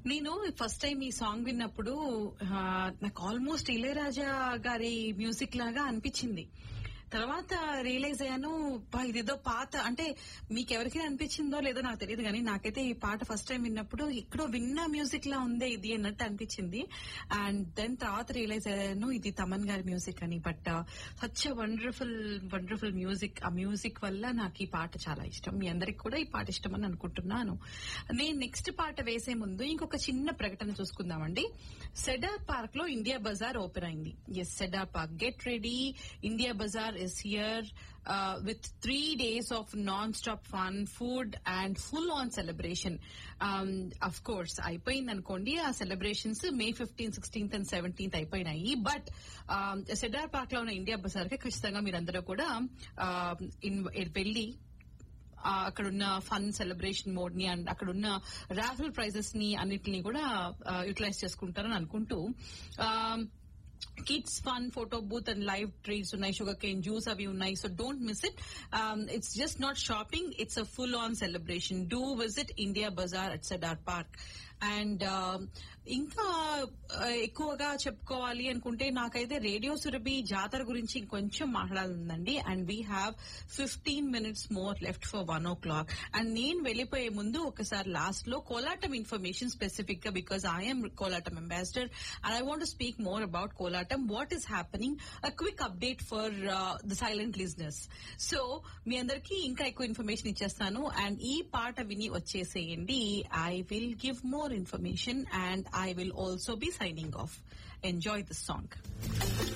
నేను first time ఈ song విన్నప్పుడు ఆ, నాకు ఆల్మోస్ట్ ఇళయరాజా గారి మ్యూజిక్ లాగా అనిపించింది తర్వాత రియలైజ్ అయ్యాను "బా, ఇదేదో పాత అంటే మీకు ఎవరికైనా అనిపించిందో లేదో నాకు తెలియదు కానీ నాకైతే ఈ పాట ఫస్ట్ టైం విన్నప్పుడు ఎక్కడో విన్న మ్యూజిక్ లా ఉందే ఇది అన్నట్టు అనిపించింది అండ్ దెన్ తర్వాత రియలైజ్ అయ్యాను ఇది తమన్ గారి మ్యూజిక్ అని but such wonderful wonderful music ఆ మ్యూజిక్ వల్ల నాకు ఈ పాట చాలా ఇష్టం మీ అందరికి కూడా ఈ పాట ఇష్టం అని అనుకుంటున్నాను నేను నెక్స్ట్ పాట వేసే ముందు ఇంకొక చిన్న ప్రకటన చూసుకుందామండి సెడార్ పార్క్ లో ఇండియా బజార్ ఓపెన్ అయింది yes Cedar Park get ready India bazaar is here with three days of non stop fun food and full on celebration of course అయిపోయింది అనుకోండి ఆ celebrations May fifteen sixteenth and seventeenth అయిపోయినాయి but Cedar Park లో ఉన్న India Bazaar కి ఖచ్చితంగా మీరందరూ కూడా um, in- వెళ్ళి ఆ, అక్కడున్న ఫన్ సెలబ్రేషన్ మోడ్ ని అండ్ అక్కడున్న రాఫిల్ ప్రైజెస్ ని అన్నిటిని కూడా యూటిలైజ్ చేసుకుంటారని అనుకుంటూ kids fun photo booth and live trees ఉన్నాయి షుగర్ కేన్ జ్యూస్ అవి ఉన్నాయి so don't miss it it's just not shopping it's a full on celebration do visit India bazaar at Cedar Park and ఇంకా uh, ఎక్కువగా చెప్పుకోవాలి అనుకుంటే నాకైతే radio Surabhi జాతర గురించి ఇంకొంచెం మాట్లాడాలండి and we have fifteen minutes more left for one o'clock and నేను వెళ్ళిపోయే ముందు ఒకసారి లాస్ట్ లో కోలాటం ఇన్ఫర్మేషన్ స్పెసిఫిక్ గా because I'm Kolatam ambassador and I want speak more about Kolatam what is happening a quick update for the silent listeners so మీ అందరికీ ఇంకా ఎక్కువ ఇన్ఫర్మేషన్ ఇచ్చేస్తాను అండ్ ఈ పాట విని వచ్చేసేయండి I will give more information and I will also be signing off enjoy this song